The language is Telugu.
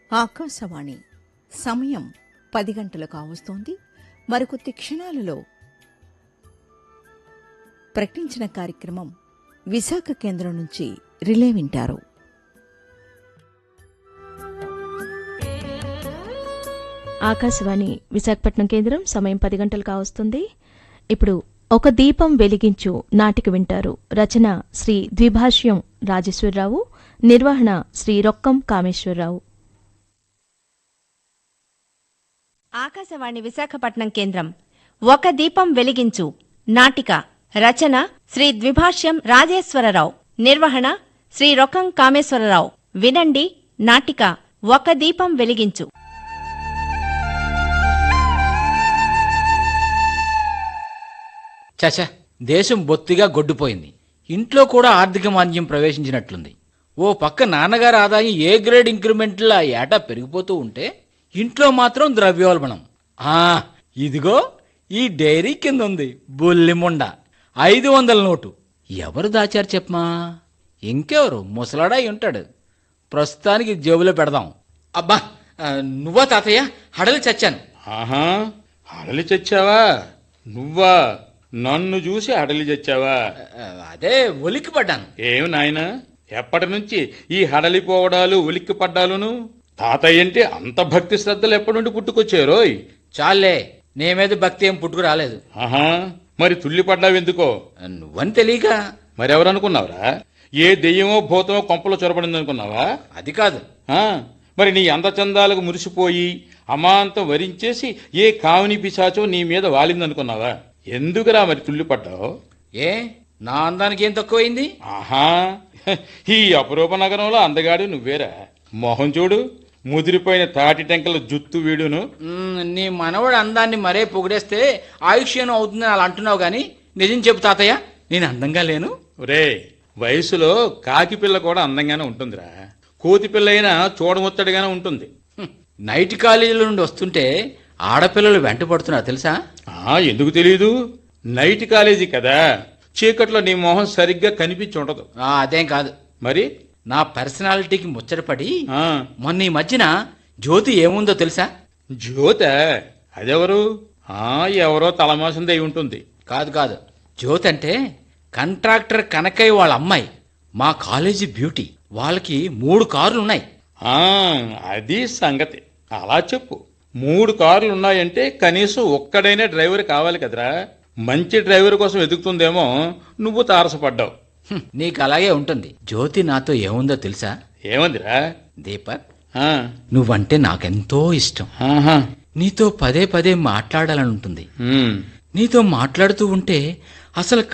ఆకాశవాణి సమయం పది గంటలు కావస్తోంది మరికొద్ది క్షణాలలో ప్రకటించిన కార్యక్రమం విశాఖ కేంద్రం నుంచి రిలే వింటారు ఆకాశవాణి విశాఖపట్నం కేంద్రం సమయం పది గంటలు కావస్తుంది ఇప్పుడు ఒక దీపం వెలిగించు నాటిక వింటారు రచన శ్రీ ద్విభాష్యం రాజేశ్వరరావు నిర్వహణ శ్రీ రొక్కం కామేశ్వరరావు ఆకాశవాణి విశాఖపట్నం కేంద్రం ఒక దీపం వెలిగించు నాటిక రచన శ్రీ ద్విభాష్యం రాజేశ్వరరావు నిర్వహణ శ్రీ రొక్కం కామేశ్వరరావు వినండి నాటిక ఒక దీపం వెలిగించు చచ దేశం బొత్తిగా గొడ్డుపోయింది ఇంట్లో కూడా ఆర్థిక మాంద్యం ప్రవేశించినట్లుంది ఓ పక్క నాన్నగారి ఆదాయం ఏ గ్రేడ్ ఇంక్రిమెంట్ల ఏటా పెరిగిపోతూ ఉంటే ఇంట్లో మాత్రం ద్రవ్యోల్బణం ఆ ఇదిగో ఈ డైరీ కింద ఉంది బుల్లిముండ ఐదు వందల నోటు ఎవరు దాచారు చెప్పమా ఇంకెవరు ముసలాడాయి ఉంటాడు ప్రస్తుతానికి జేబులో పెడదాం అబ్బా ఆ, నువ్వా తాతయ్య హడలి చచ్చాను ఆహా అడలి చచ్చావా నువ్వా నన్ను చూసి అడలి చచ్చావా ఆ, అదే ఒలికి పడ్డాను ఏం నాయనా ఎప్పటి నుంచి ఈ హడలిపోవడాలు ఉలిక్కి పడ్డాలును తాతయ్య అంటే అంత భక్తి శ్రద్ధలు ఎప్పటి నుండి పుట్టుకొచ్చారోయ్ చాలే నీ మీద భక్తి ఏం పుట్టుకు రాలేదు ఆహా మరి తుల్లి పడ్డావెందుకో నువ్వని తెలియక మరెవరనుకున్నావురా ఏ దెయ్యమో భూతమో కొంపలో చొరబడింది అనుకున్నావా అది కాదు ఆ, మరి నీ అందచందాలకు మురిసిపోయి అమాంతం వరించేసి ఏ కావుని పిశాచో నీ మీద వాలిందనుకున్నావా ఎందుకురా మరి తుల్లి పడ్డావు ఏ నా అందానికి ఏం తక్కువైంది ఆహా ఈ అపురూప నగరంలో అందగాడు నువ్వేరా మొహం చూడు ముదిరిపోయిన తాటి టెంకల జుత్తు వీడును మ్, నీ మనవడి అందాన్ని మరే పొగిడేస్తే ఆయుష్యం అవుతుందని అలా అంటున్నావు గాని నిజం చెప్పు తాతయ్య నేను అందంగా లేను రే వయసులో కాకి పిల్ల కూడా అందంగానే ఉంటుందిరా కోతి పిల్ల అయినా చూడముత్తడిగానే ఉంటుంది హ్మ్. నైట్ కాలేజీల నుండి వస్తుంటే ఆడపిల్లలు వెంట పడుతున్నారు తెలుసా ఆ ఎందుకు తెలీదు నైట్ కాలేజీ కదా చీకట్లో నీ మొహం సరిగ్గా కనిపించి ఉండదు ఆ, అదేం కాదు మరి నా పర్సనాలిటీకి ముచ్చటపడి ఆ మొన్న ఈ మధ్యన జ్యోతి ఏముందో తెలుసా జ్యోత అదెవరు ఆ ఎవరో తలమాసింది అయి ఉంటుంది కాదు కాదు జ్యోతి అంటే కంట్రాక్టర్ కనకయ్య వాళ్ళ అమ్మాయి మా కాలేజీ బ్యూటీ వాళ్ళకి మూడు కార్లు ఉన్నాయి ఆ అది సంగతి అలా చెప్పు మూడు కార్లు ఉన్నాయంటే కనీసం ఒక్కడైనా డ్రైవర్ కావాలి కదరా మంచి డ్రైవర్ కోసం వెతుకుతుందేమో నువ్వు తారసపడ్డావు హ్మ్, నీకు అలాగే ఉంటుంది జ్యోతి నాతో ఏముందో తెలుసా ఏమందిరా దీపక్ ఆ, నువ్వంటే నాకెంతో ఇష్టం ఆహా, నీతో పదే పదే మాట్లాడాలని ఉంటుంది ఉమ్. నీతో మాట్లాడుతూ ఉంటే అసలు